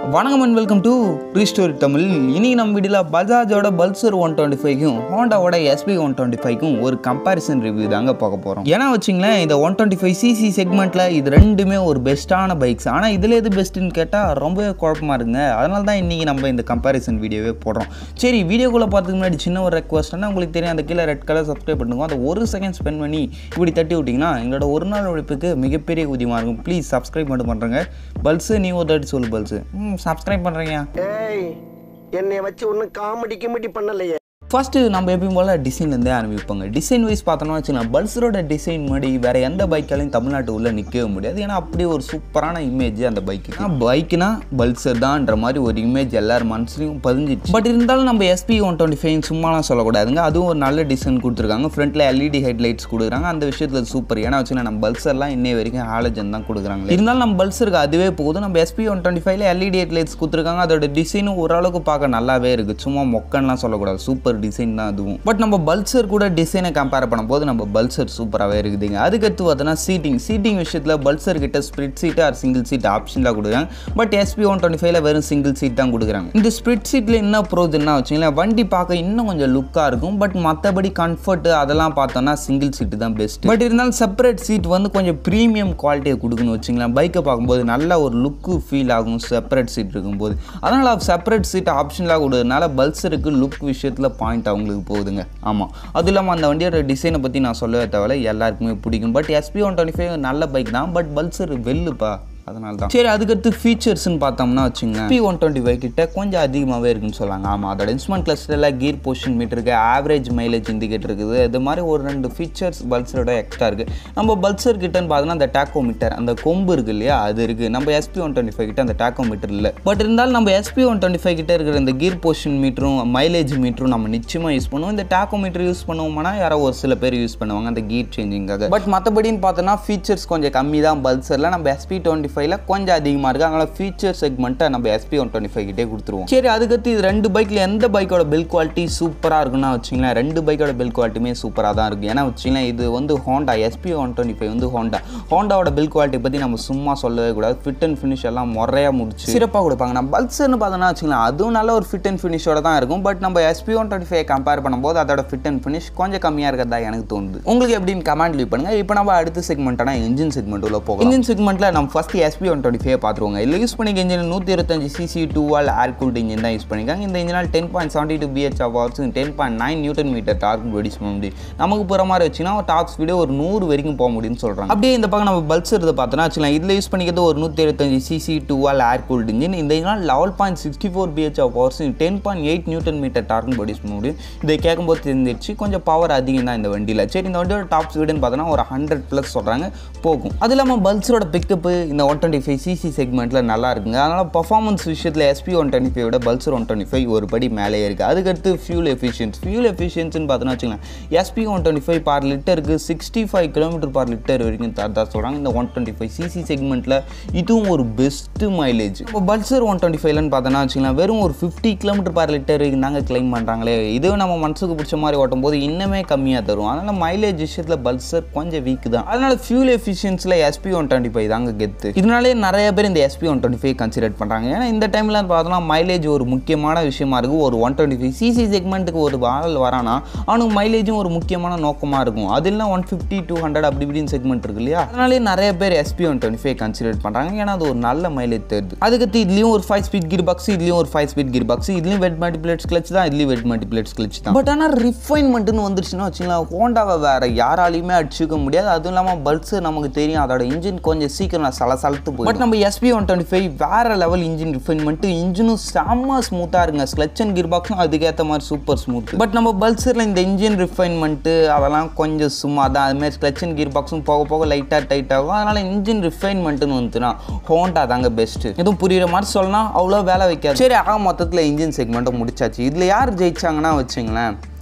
வணக்கம் and welcome to ரீஸ்டோரி தமிழ் இன்னைக்கு நம்ம வீடியோவில் பஜாஜோட பல்சர் ஒன் டுவெண்ட்டி ஃபைவ்க்கும் ஹோண்டாவோட எஸ்பி ஒன் டுவெண்ட்டி ஃபைவ்க்கும் ஒரு கம்பேரிசன் ரிவ்யூ தாங்க பார்க்க போகிறோம் ஏன்னா வச்சிங்களேன் இந்த ஒன் டுவெண்ட்டி ஃபைவ் சிசி செக்மெண்ட்டில் இது ரெண்டுமே ஒரு பெஸ்ட்டான பைக்ஸ் ஆனால் இதில் எது பெஸ்ட்டுன்னு கேட்டால் ரொம்பவே குழப்பமா இருக்குங்க அதனால தான் இன்றைக்கி நம்ம இந்த கம்பேரிசன் வீடியோவே போடுறோம் சரி வீடியோக்குள்ளே பார்த்துக்கு முன்னாடி சின்ன ஒரு ரெக்வஸ்ட்னா உங்களுக்கு தெரியும் அந்த கீழே ரெட் கலர் சப்ஸ்கிரைப் பண்ணுங்க அந்த ஒரு செகண்ட் ஸ்பெண்ட் பண்ணி இப்படி தட்டி விட்டிங்கன்னா எங்களோட ஒரு நாள் உழைப்புக்கு மிகப்பெரிய ஊதியமாக இருக்கும் ப்ளீஸ் சப்ஸ்கிரைப் மட்டும் பண்ணுறேங்க பல்ஸு நீ ஒரு தாட்டி சொல்லு பல்ஸு ம் சப்ஸ்கிரைப் பண்ணுறீங்க ஏய் என்னை வச்சு ஒன்றும் காமெடி கிமெடி பண்ணலையே ஃபஸ்ட்டு நம்ம எப்பயும் போல் டிசைன்லேருந்தே ஆரம்பிப்பாங்க டிசைன் வைஸ் பார்த்தோம்னா வச்சுக்கலாம் பல்சரோட டிசைன் மாதிரி வேறு எந்த பைக்காலையும் தமிழ்நாட்டு உள்ள நிற்கவே முடியாது ஏன்னா அப்படி ஒரு சூப்பரான இமேஜ் அந்த பைக்கு பைக்குனா பல்சர் தான்ன்ற மாதிரி ஒரு இமேஜ் எல்லார் மனசுலையும் பதிஞ்சிச்சு பட் இருந்தாலும் நம்ம எஸ்பி ஒன் டுவெண்ட்டி ஃபைவ் சும்மாலாம் சொல்லக்கூடாதுங்க அதுவும் ஒரு நல்ல டிசைன் கொடுத்துருக்காங்க ஃப்ரண்ட்டில் எல்இடி ஹெட்லைட்ஸ் கொடுக்குறாங்க அந்த விஷயத்தில் சூப்பர் ஏன்னா வச்சுக்கலாம் நம்ம பல்சர்லாம் இன்னை வரைக்கும் ஹாலஜன் தான் கொடுக்குறாங்க இருந்தாலும் நம்ம பல்சருக்கு அதுவே போகுது நம்ம எஸ்பி ஒன் டுவெண்ட்டி ஃபைவ்ல எல்இடி ஹெட்லைட்ஸ் கொடுத்துருக்காங்க அதோட டிசைனும் ஓரளவுக்கு பார்க்க நல்லாவே இருக்குது சும்மா மொக்கன்லாம் சொல்லக்கூடாது சூப்பர் டிசைன் தான் அதுவும் பட் நம்ம பல்சர் கூட டிசைனை கம்பேர் பண்ணும்போது நம்ம பல்சர் சூப்பராகவே இருக்குதுங்க அதுக்கடுத்து பார்த்தோன்னா சீட்டிங் சீட்டிங் விஷயத்தில் பல்சர் கிட்ட split seat or single seat ஆப்ஷன்லாம் கொடுக்குறாங்க பட் எஸ்பி ஒன் டுவெண்ட்டி ஃபைவ்ல வெறும் சிங்கிள் சீட் தான் கொடுக்குறாங்க இந்த ஸ்ப்ரிட் சீட்டில் என்ன ப்ரோஜன்னா வச்சுங்களேன் வண்டி பார்க்க இன்னும் கொஞ்சம் லுக்காக இருக்கும் பட் மற்றபடி கம்ஃபர்ட் அதெல்லாம் பார்த்தோன்னா சிங்கிள் சீட்டு தான் பெஸ்ட் பட் இருந்தாலும் செப்பரேட் சீட் வந்து கொஞ்சம் ப்ரீமியம் குவாலிட்டியை கொடுக்கணும் வச்சுங்களேன் பைக்கை பார்க்கும்போது நல்ல ஒரு லுக்கு ஃபீல் ஆகும் செப்பரேட் சீட் இருக்கும்போது அதனால் செப்பரேட் சீட் ஆப்ஷன்லாம் கொடுக்கறதுனால பல்சருக்கு லுக் விஷயத்தில் பாயிண்ட் அவங்களுக்கு போகுதுங்க ஆமாம் அது இல்லாமல் அந்த வண்டியோட டிசைனை பற்றி நான் சொல்லவே தேவையில்ல எல்லாருக்குமே பிடிக்கும் but SP one twenty five நல்ல பைக் தான் பட் பல்சர் வெல்லுப்பா அதனால தான் சரி அதுக்கடுத்து ஃபீச்சர்ஸ்னு பார்த்தோம்னா வச்சுங்க பி ஒன் டுவெண்ட்டி ஃபைவ் கிட்ட கொஞ்சம் அதிகமாகவே இருக்குன்னு சொல்லாங்க ஆமாம் அதோட இன்ஸ்ட்ருமெண்ட் கிளஸ்டரில் கீர் பொசிஷன் மீட்டர் இருக்குது ஆவரேஜ் மைலேஜ் இண்டிகேட்டர் இருக்குது இது மாதிரி ஒரு ரெண்டு ஃபீச்சர்ஸ் பல்சரோட எக்ஸ்ட்ரா இருக்குது நம்ம பல்சர் கிட்டன்னு பார்த்தோன்னா அந்த டேக்கோ மீட்டர் அந்த கொம்பு இருக்கு இல்லையா அது இருக்குது நம்ம எஸ்பி ஒன் டுவெண்ட்டி ஃபைவ் கிட்ட அந்த டேக்கோ மீட்டர் இல்லை பட் இருந்தாலும் நம்ம எஸ்பி ஒன் டுவெண்ட்டி ஃபைவ் கிட்ட இருக்கிற இந்த கீர் பொசிஷன் மீட்டரும் மைலேஜ் மீட்டரும் நம்ம நிச்சயமாக யூஸ் பண்ணுவோம் இந்த டேக்கோ மீட்டர் யூஸ் பண்ணுவோம்னா யாரோ ஒரு சில பேர் யூஸ் பண்ணுவாங்க அந்த கீர் சேஞ்சிங்காக பட் மற்றபடின்னு பார்த்தோன்னா ஃபீச்சர்ஸ் கொஞ்சம் கம்மி தான் பல்சரில் நம்ம எஸ்பி டுவெண்ட்டி ஃபைவ்ல கொஞ்சம் அதிகமாக இருக்குது அதனால் ஃபீச்சர் செக்மெண்ட்டை நம்ம எஸ்பி ஒன் டுவெண்ட்டி ஃபைவ் கிட்டே கொடுத்துருவோம் சரி அதுக்கடுத்து இது ரெண்டு பைக்கில் எந்த பைக்கோட பில் குவாலிட்டி சூப்பராக இருக்குன்னா வச்சிங்களேன் ரெண்டு பைக்கோட பில் குவாலிட்டியுமே சூப்பராக தான் இருக்குது ஏன்னா வச்சிங்களேன் இது வந்து Honda SP one twenty five வந்து ஹோண்டா ஹோண்டாவோட பில் குவாலிட்டி பற்றி நம்ம சும்மா சொல்லவே கூடாது ஃபிட் அண்ட் ஃபினிஷ் எல்லாம் முறையாக முடிச்சு சிறப்பாக கொடுப்பாங்க நம்ம பல்சர்னு பார்த்தோன்னா வச்சுக்கலாம் அதுவும் நல்ல ஒரு ஃபிட் அண்ட் ஃபினிஷோட தான் இருக்கும் பட் நம்ம SP one twenty five compare பண்ணும்போது அதோட ஃபிட் அண்ட் ஃபினிஷ் கொஞ்சம் கம்மியாக இருக்கிறதா எனக்கு தோணுது உங்களுக்கு எப்படின்னு கமெண்ட் லீவ் பண்ணுங்கள் இப்போ நம்ம அடுத்த செக்மெண்ட்டான இன்ஜின் செக்மெண்ட் உள்ள போகும் இன்ஜின் செக்மெண்ட்டில் நம்ம first SP one twenty five பார்த்துருவோங்க இதில் யூஸ் பண்ணிக்க இன்ஜின் நூற்றி இருபத்தஞ்சு CC two all air cooled engine தான் யூஸ் பண்ணிக்காங்க இந்த இன்ஜினால் ten point seventy two BH hours ten point nine Newton metre torque produce பண்ண முடியும் நமக்கு போகிற மாதிரி வச்சுன்னா டாப் ஸ்பீடு ஒரு நூறு வரைக்கும் போக முடியும்னு சொல்கிறாங்க அப்படியே இந்த பக்கம் நம்ம பல்ஸ் இதை பார்த்தோன்னா வச்சுக்கலாம் இதில் யூஸ் பண்ணிக்கிறது ஒரு நூற்றி இருபத்தஞ்சு CC two all air cooled engine இந்த இன்ஜினால் eleven point sixty four BH hours ten point eight Newton metre torque produce பண்ண முடியும் இதை கேட்கும்போது தெரிஞ்சிருச்சு கொஞ்சம் பவர் அதிகம் தான் இந்த வண்டியில் சரி இந்த வண்டியோட டாப் ஸ்பீடுன்னு பார்த்தோன்னா ஒரு ஹண்ட்ரட் ப்ளஸ் சொல்கிறாங்க போகும் அது இல்லாமல் பல்ஸரோட பிக்கப்பு இந்த ஒன் டுவெண்ட்டி ஃபைவ் சிசி செக்மெண்ட்டில் நல்லா இருக்குங்க அதனால் பர்ஃபார்மன்ஸ் விஷயத்தில் எஸ்பி ஒன் டுவெண்ட்டி ஃபைவோட பல்சர் ஒன் டுவெண்ட்டி ஃபைவ் ஒரு படி மேலே இருக்குது அதுக்கடுத்து ஃபியூல் எஃபிஷியன்ஸ் ஃபியூல் எஃபிஷியன்ஸ்னு பார்த்தோன்னா வச்சுக்கலாம் SP one twenty five per லிட்டருக்கு sixty five kilometre per litre வரைக்கும் தரதா சொல்கிறாங்க இந்த ஒன் டுவெண்ட்டி ஃபைவ் சிசி செக்மெண்ட்டில் இதுவும் ஒரு பெஸ்ட்டு மைலேஜ் இப்போ பல்சர் ஒன் டுவெண்ட்டி ஃபைவ்லன்னு பார்த்தோன்னா வச்சுக்கலாம் வெறும் ஒரு ஃபிஃப்டி கிலோமீட்டர் பார் லிட்டர் தாங்க கிளைம் பண்ணுறாங்களே இதுவும் நம்ம மனசுக்கு பிடிச்ச மாதிரி ஓட்டும் போது இன்னுமே கம்மியாக தரும் அதனால் மைலேஜ் விஷயத்தில் பல்சர் கொஞ்சம் வீக் தான் அதனால் ஃபியூல் எஃபிஷியன்ஸில் எஸ்பி ஒன் டுவெண்ட்டி ஃபைவ் தாங்க கெத்து இதனாலே நிறைய பேர் இந்த SP one twenty five consider பண்ணுறாங்க ஏன்னா இந்த டைமில் பார்த்தோம்னா மைலேஜ் ஒரு முக்கியமான விஷயமா இருக்குது ஒரு ஒன் டுவெண்ட்டி ஃபைவ் சிசி செக்மெண்ட்டுக்கு ஒரு ஆள் வரானா அவனுக்கு மைலேஜும் ஒரு முக்கியமான நோக்கமாக இருக்கும் அது இல்லை ஒன் ஃபிஃப்டி டூ ஹண்ட்ரட் அப்படி இப்படின்னு செக்மெண்ட் இருக்கு இல்லையா அதனாலே நிறைய பேர் SP one twenty five consider பண்ணுறாங்க ஏன்னா அது ஒரு நல்ல மைலேஜ் தருது அதுக்கடுத்து இதுலேயும் ஒரு ஃபைவ் ஸ்பீட் கிர் பாக்ஸ் இதுலேயும் ஒரு ஃபைவ் ஸ்பீட் கிர் பாக்ஸ் இதுலேயும் வெட் மல்டிப்ளேட்ஸ் கிளச் தான் இதுலேயும் வெட் மல்டிப்ளேட்ஸ் கிளச் தான் பட் ஆனால் ரிஃபைன்மெண்ட்னு வந்துருச்சுன்னா வச்சுக்கலாம் ஹோண்டாவை வேற யாராலையுமே அடிச்சுக்க முடியாது அதுவும் இல்லாமல் பல்ஸ் நமக்கு தெரியும் அதோட இன்ஜின் கொஞ்சம் சீக்கிரம் சல சலத்து போய் பட் நம்ம எஸ்பி ஒன் டுவெண்ட்டி ஃபைவ் வேற லெவல் இன்ஜின் ரிஃபைன்மெண்ட் இன்ஜினும் செம்ம ஸ்மூத்தாக இருக்குங்க ஸ்க்ளச் அண்ட் கிர் பாக்ஸும் அதுக்கேற்ற மாதிரி சூப்பர் ஸ்மூத் பட் நம்ம பல்சரில் இந்த இன்ஜின் ரிஃபைன்மெண்ட்டு அதெல்லாம் கொஞ்சம் சும்மா தான் அதுமாதிரி ஸ்க்ளச் அண்ட் கிர் பாக்ஸும் போக போக லைட்டாக டைட் ஆகும் அதனால் இன்ஜின் ரிஃபைன்மெண்ட்டுன்னு வந்துச்சுன்னா ஹோண்டா தாங்க பெஸ்ட்டு எதுவும் புரியுற மாதிரி சொல்லலாம் அவ்வளோ வேலை வைக்காது சரி ஆக மொத்தத்தில் இன்ஜின் செக்மெண்ட்டை முடிச்சாச்சு இதில் யார் ஜெயிச்சாங்கன்னா வச்சுங்களேன்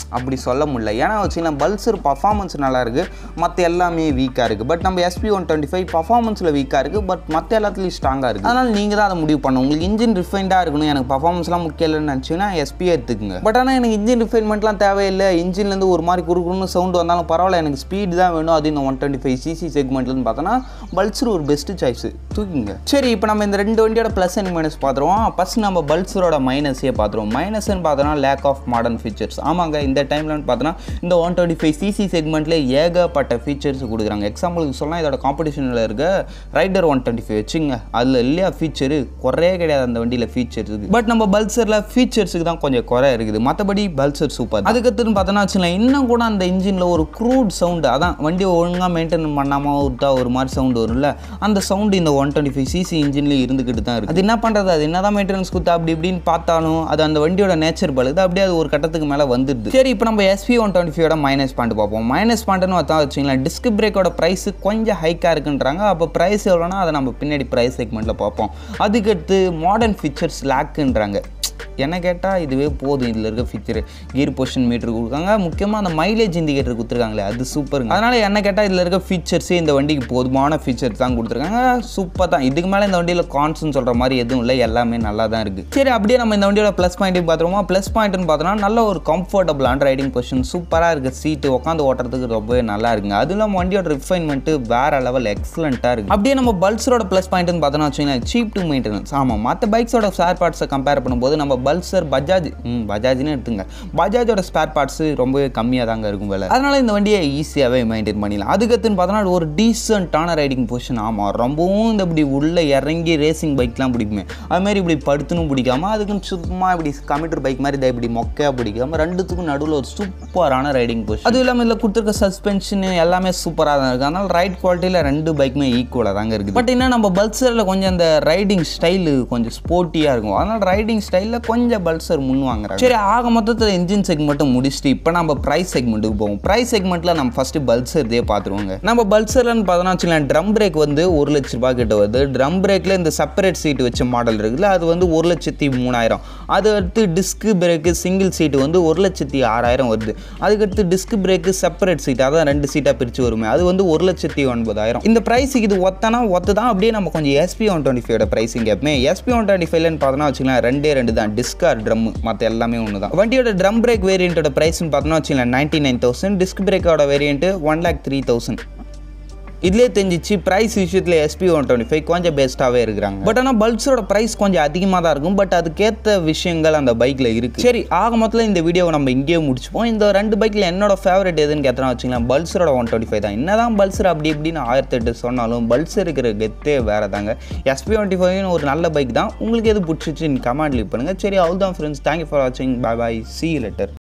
அப்படி சொல்ல முடியல ஏன்னா வச்சுக்கலாம் பல்சர் பர்ஃபார்மன்ஸ் நல்லா இருக்குது மற்ற எல்லாமே வீக்காக இருக்குது பட் நம்ம எஸ்பி ஒன் டுவெண்ட்டி ஃபைவ் பர்ஃபார்மன்ஸில் வீக்காக இருக்குது பட் மற்ற எல்லாத்துலேயும் ஸ்ட்ராங்காக இருக்குது அதனால் நீங்கள் தான் அதை முடிவு பண்ணணும் உங்களுக்கு இன்ஜின் ரிஃபைண்டாக இருக்கணும் எனக்கு பர்ஃபார்மன்ஸ்லாம் முக்கியம் இல்லைன்னு நினச்சிங்கன்னா எஸ்பி எடுத்துக்குங்க பட் ஆனால் எனக்கு இன்ஜின் ரிஃபைன்மெண்ட்லாம் தேவையில்லை இன்ஜின்லேருந்து ஒரு மாதிரி குறுக்குன்னு சவுண்ட் வந்தாலும் பரவாயில்ல எனக்கு ஸ்பீடு தான் வேணும் அது இந்த ஒன் டுவெண்ட்டி ஃபைவ் சிசி செக்மெண்ட்லன்னு பார்த்தோன்னா பல்சர் ஒரு பெஸ்ட் சாய்ஸ் தூக்கிங்க சரி இப்போ நம்ம இந்த ரெண்டு வண்டியோட ப்ளஸ் அண்ட் மைனஸ் பார்த்துருவோம் ஃபஸ்ட் நம்ம பல்சரோட மைனஸே பார்த்துருவோம் மைனஸ்ன்னு பார்த்தோன்னா லேக் ஆஃப் மாடர்ன் ஃபீச்சர்ஸ் ஆமாங்க இந்த டைம்லன்னு பார்த்தோன்னா இந்த ஒன் டுவெண்ட்டி ஃபைவ் சிசி செக்மெண்ட்டில் ஏகப்பட்ட ஃபீச்சர்ஸ் கொடுக்குறாங்க எக்ஸாம்பிளுக்கு சொல்லலாம் இதோட காம்படிஷனில் இருக்க ரைடர் ஒன் டுவெண்ட்டி ஃபைவ் வச்சுங்க அதில் இல்லையா ஃபீச்சரு குறையே கிடையாது அந்த வண்டியில் ஃபீச்சர்ஸ் இருக்குது பட் நம்ம பல்சரில் ஃபீச்சர்ஸுக்கு தான் கொஞ்சம் குறை இருக்குது மற்றபடி பல்சர் சூப்பர் அதுக்கடுத்து பார்த்தோன்னா வச்சுக்கலாம் இன்னும் கூட அந்த இன்ஜினில் ஒரு க்ரூட் சவுண்டு அதான் வண்டியை ஒழுங்காக மெயின்டைன் பண்ணாமல் விட்டா ஒரு மாதிரி சவுண்டு வரும்ல அந்த சவுண்டு இந்த ஒன் டுவெண்ட்டி ஃபைவ் சிசி இன்ஜின்லேயே இருந்துக்கிட்டு தான் இருக்குது அது என்ன பண்ணுறது அது என்ன தான் மெயின்டெனன்ஸ் கொடுத்தா அப்படி இப்படின்னு பார்த்தாலும் அது அந்த வண்டியோட நேச்சர் பழுது அப்படியே அது ஒரு கட்டத்துக்கு மேலே வந்துடுது சரி இப்போ நம்ம எஸ்பி ஒன் டுவெண்ட்டி ஃபைவோட மைனஸ் பாயிண்ட் பார்ப்போம் மைனஸ் பாயிண்ட்னு பார்த்தா வச்சுங்களேன் டிஸ்க் பிரேக்கோட ப்ரைஸ் கொஞ்சம் ஹைக்காக இருக்குன்றாங்க அப்போ ப்ரைஸ் எவ்வளோனா அதை நம்ம பின்னாடி ப்ரைஸ் செக்மெண்ட்டில் பார்ப்போம் அதுக்கடுத்து மாடர்ன் ஃபீச்சர்ஸ் லேக்குன்றாங்க என்ன கேட்டால் இதுவே போதும் இதில் இருக்க ஃபீச்சர் கீர் பொசிஷன் மீட்டர் கொடுக்காங்க முக்கியமாக அந்த மைலேஜ் இண்டிகேட்டர் கொடுத்துருக்காங்களே அது சூப்பருங்க அதனால் என்ன கேட்டால் இதில் இருக்க ஃபீச்சர்ஸே இந்த வண்டிக்கு போதுமான ஃபீச்சர்ஸ் தான் கொடுத்துருக்காங்க சூப்பர் தான் இதுக்கு மேலே இந்த வண்டியில் கான்ஸ்னு சொல்கிற மாதிரி எதுவும் இல்லை எல்லாமே நல்லா தான் இருக்குது சரி அப்படியே நம்ம இந்த வண்டியோட ப்ளஸ் பாயிண்ட்டையும் பார்த்துருவோமா ப்ளஸ் பாயிண்ட்னு பார்த்தோம்னா நல்ல ஒரு கம்ஃபர்டபுளான ரைடிங் பொசிஷன் சூப்பராக இருக்குது சீட்டு உட்காந்து ஓட்டுறதுக்கு ரொம்பவே நல்லா இருக்குங்க அது இல்லாமல் வண்டியோட ரிஃபைன்மெண்ட்டு வேறு லெவல் எக்ஸலண்ட்டாக இருக்குது அப்படியே நம்ம பல்சரோட ப்ளஸ் பாயிண்ட்னு பார்த்தோம்னா வச்சுக்கோங்களேன் சீப் டு மெயின்டெனன்ஸ் ஆமாம் மற்ற பைக்ஸோட ஸ்பேர் பார்ட்ஸை கம்பேர் பண்ணும்போது நம்ம பல்சர் பஜாஜ் ம் பஜாஜ்னு எடுத்துங்க பஜாஜோட ஸ்பேர் பார்ட்ஸு ரொம்பவே கம்மியாக தாங்க இருக்கும் விலை அதனால இந்த வண்டியை ஈஸியாகவே மெயின்டைன் பண்ணிடலாம் அதுக்கடுத்துன்னு பார்த்தோன்னா ஒரு டீசென்ட்டான ரைடிங் பொசிஷன் ஆமாம் ரொம்பவும் இந்த இப்படி உள்ளே இறங்கி ரேசிங் பைக்லாம் பிடிக்குமே அதுமாரி இப்படி படுத்துனும் பிடிக்காம அதுக்குன்னு சும்மா இப்படி கம்ப்யூட்டர் பைக் மாதிரி இதை இப்படி மொக்கையாக பிடிக்காம ரெண்டுத்துக்கும் நடுவில் ஒரு சூப்பரான ரைடிங் பொசிஷன் அதுவும் இல்லாமல் இதில் கொடுத்துருக்க சஸ்பென்ஷன் எல்லாமே சூப்பராக தான் இருக்குது அதனால் ரைட் குவாலிட்டியில் ரெண்டு பைக்குமே ஈக்குவலாக தாங்க இருக்குது பட் என்ன நம்ம பல்சரில் கொஞ்சம் அந்த ரைடிங் ஸ்டைலு கொஞ்சம் ஸ்போர்ட்டியாக இருக்கும் அதனால் ரைடிங் ஸ்டைலில் கொஞ்சம் பல்சர் முன் வாங்குறாங்க சரி ஆக மொத்தத்தில் இன்ஜின் செக்மெண்ட்டும் முடிச்சுட்டு இப்போ நம்ம ப்ரைஸ் செக்மெண்ட்டுக்கு போவோம் ப்ரைஸ் செக்மெண்ட்டில் நம்ம ஃபஸ்ட்டு பல்சர் இதே பார்த்துருவோங்க நம்ம பல்சர்லன்னு பார்த்தோன்னா வச்சுக்கலாம் ட்ரம் பிரேக் வந்து ஒரு லட்ச ரூபாய் கிட்ட வருது ட்ரம் பிரேக்கில் இந்த செப்பரேட் சீட் வச்ச மாடல் இருக்குல்ல அது வந்து ஒரு லட்சத்தி மூணாயிரம் அது அடுத்து டிஸ்க் பிரேக்கு சிங்கிள் சீட்டு வந்து ஒரு லட்சத்தி ஆறாயிரம் வருது அதுக்கடுத்து டிஸ்க் பிரேக்கு செப்பரேட் சீட் அதான் ரெண்டு சீட்டாக பிரித்து வருமே அது வந்து ஒரு லட்சத்தி ஒன்பதாயிரம் இந்த ப்ரைஸுக்கு இது ஒத்தனா ஒத்து தான் அப்படியே நம்ம கொஞ்சம் எஸ்பி ஒன் டுவெண்ட்டி ஃபைவோட ப்ரைஸிங் கேட்போமே எஸ்பி ஒன் டுவெண்ட்டி ஃபைவ்லன்னு பார்த்தோன்னா வச்சுக்கலாம் ரெண்டே ரெண்டு தான் டிஸ்கார் ட்ரம் மற்ற எல்லாமே ஒன்று தான் வண்டியோட ட்ரம் பிரேக் வேரியண்ட்டோட ப்ரைஸ்னு பார்த்தோன்னா வச்சுக்கலாம் நைன்ட்டி நைன் தௌசண்ட் டிஸ்க் பிரேக்கோட variant one lakh three thousand இதுலேயே தெரிஞ்சிச்சு ப்ரைஸ் விஷயத்தில் எஸ்பி ஒன் டுவெண்ட்டி ஃபைவ் கொஞ்சம் பெஸ்ட்டாகவே இருக்கிறாங்க பட் ஆனால் பல்சரோட ப்ரைஸ் கொஞ்சம் அதிகமாக தான் இருக்கும் பட் அதுக்கேற்ற விஷயங்கள் அந்த பைக்கில் இருக்குது சரி ஆக மொத்தத்தில் இந்த வீடியோவை நம்ம இங்கேயே முடிச்சுப்போம் இந்த ரெண்டு பைக்கில் என்னோட ஃபேவரட் எதுன்னு கேட்டோம்னா வச்சுக்கலாம் பல்சரோட ஒன் டுவெண்ட்டி ஃபைவ் தான் என்ன தான் பல்சர் அப்படி இப்படின்னு ஆயிரத்தெட்டு சொன்னாலும் பல்சர் இருக்கிற கெத்தே வேறு தாங்க எஸ்பி டுவெண்ட்டி ஃபைவ்னு ஒரு நல்ல பைக் தான் உங்களுக்கு எது பிடிச்சிச்சு கமெண்ட் லீவ் பண்ணுங்கள் சரி அவ்வளோ தான் ஃப்ரெண்ட்ஸ் தேங்க்யூ ஃபார் வாட்சிங் பை பாய் சி லெட்டர்